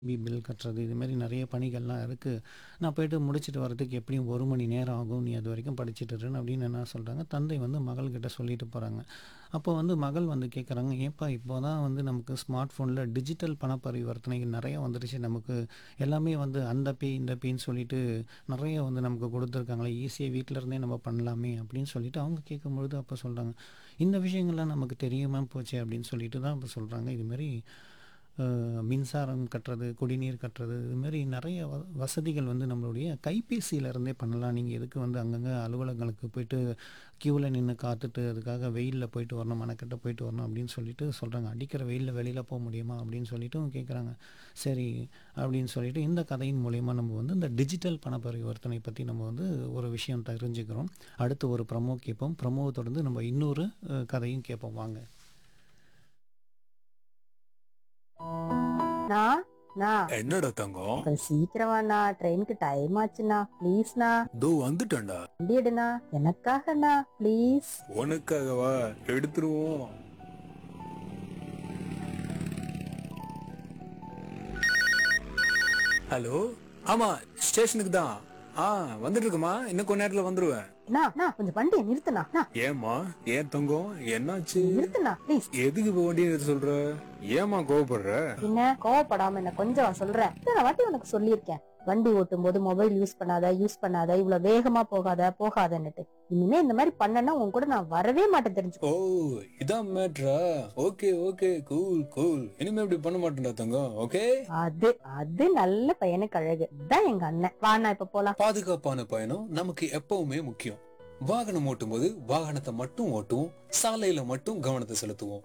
B bill கட்டுறது இது மாதிரி நிறைய பணிகள்லாம் இருக்குது நான் போயிட்டு முடிச்சுட்டு வரதுக்கு எப்படியும் ஒரு மணி நேரம் ஆகும் நீ அது வரைக்கும் படிச்சுட்டு இருன்னு அப்படின்னு என்ன சொல்கிறாங்க தந்தை வந்து மகள்கிட்ட சொல்லிட்டு போகிறாங்க அப்போ வந்து மகள் வந்து கேட்குறாங்க ஏப்பா இப்போ தான் வந்து நமக்கு ஸ்மார்ட் ஃபோனில் டிஜிட்டல் பண பரிவர்த்தனைகள் நிறைய வந்துருச்சு நமக்கு எல்லாமே வந்து அந்த பே இந்த பேன்னு சொல்லிட்டு நிறைய வந்து நமக்கு கொடுத்துருக்காங்களே ஈஸியாக வீட்டில் இருந்தே நம்ம பண்ணலாமே அப்படின்னு சொல்லிட்டு அவங்க கேட்கும்பொழுது அப்போ சொல்கிறாங்க இந்த விஷயங்கள்லாம் நமக்கு தெரியாம போச்சே அப்படின்னு சொல்லிட்டு தான் அப்போ சொல்கிறாங்க இதுமாரி அஹ், மின்சாரம் கட்டுறது குடிநீர் கட்டுறது இது மாதிரி நிறைய வ வசதிகள் வந்து நம்மளுடைய கைபேசியில இருந்தே பண்ணலாம் நீங்கள் எதுக்கு வந்து அங்கங்கே அலுவலகங்களுக்கு போயிட்டு க்யூவில் நின்று காத்துட்டு அதுக்காக வெயிலில் போயிட்டு வரணும் மனக்கட்ட போயிட்டு வரணும் அப்படின்னு சொல்லிட்டு சொல்கிறாங்க அடிக்கிற வெயிலில் வெளியில் போக முடியுமா அப்படின்னு சொல்லிட்டு அவங்க கேட்குறாங்க சரி அப்படின்னு சொல்லிட்டு இந்த கதையின் மூலயமா நம்ம வந்து இந்த டிஜிட்டல் பண பரிவர்த்தனை பற்றி நம்ம வந்து ஒரு விஷயம் தெரிஞ்சுக்கிறோம் அடுத்து ஒரு ப்ரமோ கேட்போம் ப்ரமோவை தொடர்ந்து நம்ம இன்னொரு அஹ், கதையும் கேட்போம் வாங்க நா நா என்னடா தங்கம் கொஞ்சம் சீக்கிரமாண்ணா ட்ரெயினுக்கு டைம் ஆச்சுண்ணா ப்ளீஸ்ண்ணா தோ வந்துட்டேன்டா வண்டி எடுண்ணா எனக்காகண்ணா ப்ளீஸ் உனக்காகவா எடுத்துருவோம் ஹலோ ஆமா ஸ்டேஷனுக்கு தான் ஆ வந்துட்டு இருக்குமா இன்னும் கொஞ்ச நேரத்துல வந்துருவேன் அண்ணா அண்ணா கொஞ்சம் வண்டியை நிறுத்துண்ணா அண்ணா, ஏமா ஏன் தங்கம் என்னாச்சு நிறுத்துண்ணா ப்ளீஸ் எதுக்கு இப்ப வண்டியை நிறுத்த சொல்ற ஏமா கோவப்படுற என்ன கோவப்படாம என்ன கொஞ்சம் சொல்றேன் இத்தனை வாட்டி உனக்கு சொல்லியிருக்கேன் வண்டி ஓட்டும் போது மொபைல் யூஸ் பண்ணாத யூஸ் பண்ணாத இவ்வளவு வேகமா போகாத போகாதன்னுட்டு இனிமே இந்த மாதிரி பண்ணனா உன் கூட நான் வரவே மாட்டேன் தெரிஞ்சுக்கோ ஓ இதான் மேட்ரா ஓகே ஓகே கூல் கூல் இனிமே இப்படி பண்ண மாட்டேன்டா தங்கம் ஓகே அது அது நல்ல பையனுக்கு அழகு இதான் எங்க அண்ணன் வாண்ணா இப்ப போலாம் பாதுகாப்பான பயணம் நமக்கு எப்பவுமே முக்கியம் வாகனம் ஓட்டும்போது வாகனத்தை மட்டும் ஓட்டுவோம் சாலையில மட்டும் கவனத்தை செலுத்துவோம்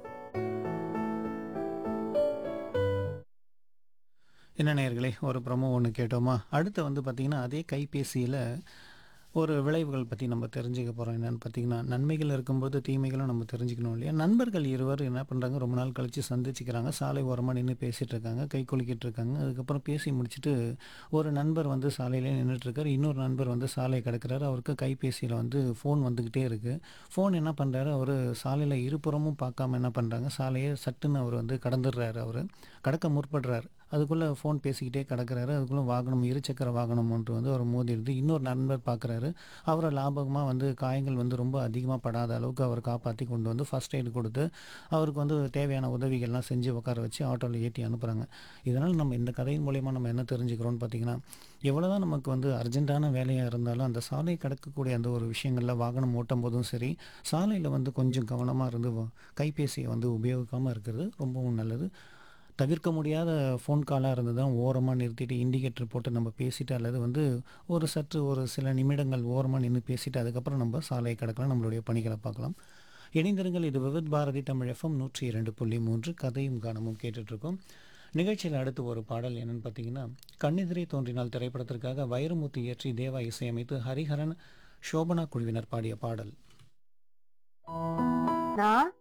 என்ன நேயர்களே ஒரு ப்ரமோ ஒன்று கேட்டோமா அடுத்து வந்து பார்த்திங்கன்னா அதே கைபேசியில் ஒரு விளைவுகள் பற்றி நம்ம தெரிஞ்சுக்க போகிறோம் என்னென்னு பார்த்தீங்கன்னா நன்மைகள் இருக்கும்போது தீமைகளும் நம்ம தெரிஞ்சுக்கணும் இல்லையா நண்பர்கள் இருவர் என்ன பண்ணுறாங்க ரொம்ப நாள் கழித்து சந்திச்சுக்கிறாங்க சாலை ஓரமாக நின்று பேசிகிட்டு இருக்காங்க கை குலுக்கிட்டு இருக்காங்க அதுக்கப்புறம் பேசி முடிச்சுட்டு ஒரு நண்பர் வந்து சாலையிலே நின்றுட்டு இருக்காரு இன்னொரு நண்பர் வந்து சாலை கிடக்கிறாரு அவருக்கு கைபேசியில் வந்து ஃபோன் வந்துக்கிட்டே இருக்குது ஃபோன் என்ன பண்ணுறாரு அவர் சாலையில் இருபுறமும் பார்க்காம என்ன பண்ணுறாங்க சாலையை சட்டுன்னு அவர் வந்து கடந்துடுறாரு அவர் கடக்க முற்படுறாரு அதுக்குள்ளே ஃபோன் பேசிக்கிட்டே கிடக்கிறாரு அதுக்குள்ளே வாகனம் இருசக்கர வாகனம் ஒன்று வந்து அவர் மோதிடுது இன்னொரு நண்பர் பார்க்குறாரு அவரை லாபகமாக வந்து காயங்கள் வந்து ரொம்ப அதிகமாக படாத அளவுக்கு அவர் காப்பாற்றி கொண்டு வந்து ஃபர்ஸ்ட் எய்டு கொடுத்து அவருக்கு வந்து தேவையான உதவிகள்லாம் செஞ்சு உட்கார வச்சு ஆட்டோவில் ஏற்றி அனுப்புகிறாங்க இதனால் நம்ம இந்த கதையின் மூலயமா நம்ம என்ன தெரிஞ்சுக்கிறோம்னு பார்த்தீங்கன்னா எவ்வளோதான் நமக்கு வந்து அர்ஜென்ட்டான வேலையாக இருந்தாலும் அந்த சாலை கடக்கக்கூடிய அந்த ஒரு விஷயங்களில் வாகனம் ஓட்டும் போதும் சரி சாலையில் வந்து கொஞ்சம் கவனமாக இருந்து வ- கைபேசியை வந்து உபயோகிக்காமல் இருக்கிறது ரொம்பவும் நல்லது தவிர்க்க முடியாத ஃபோன் காலாக இருந்தது தான் ஓரமாக நிறுத்திட்டு இண்டிகேட்டர் போட்டு நம்ம பேசிட்டு அல்லது வந்து ஒரு சற்று ஒரு சில நிமிடங்கள் ஓரமாக நின்று பேசிட்டு அதுக்கப்புறம் நம்ம சாலையை கடக்கலாம் நம்மளுடைய பணிகளை பார்க்கலாம் இணைந்திருங்கள் இது விவித் பாரதி தமிழ் எஃப்எம் நூற்றி இரண்டு புள்ளி மூன்று கதையும் காணமும் கேட்டுட்ருக்கோம் நிகழ்ச்சியில் அடுத்து ஒரு பாடல் என்னன்னு பார்த்தீங்கன்னா கண்ணெதிரே தோன்றினால் திரைப்படத்திற்காக வைரமுத்து இயற்றி தேவா இசையமைத்து ஹரிஹரன் சோபனா குழுவினர் பாடிய பாடல் நான்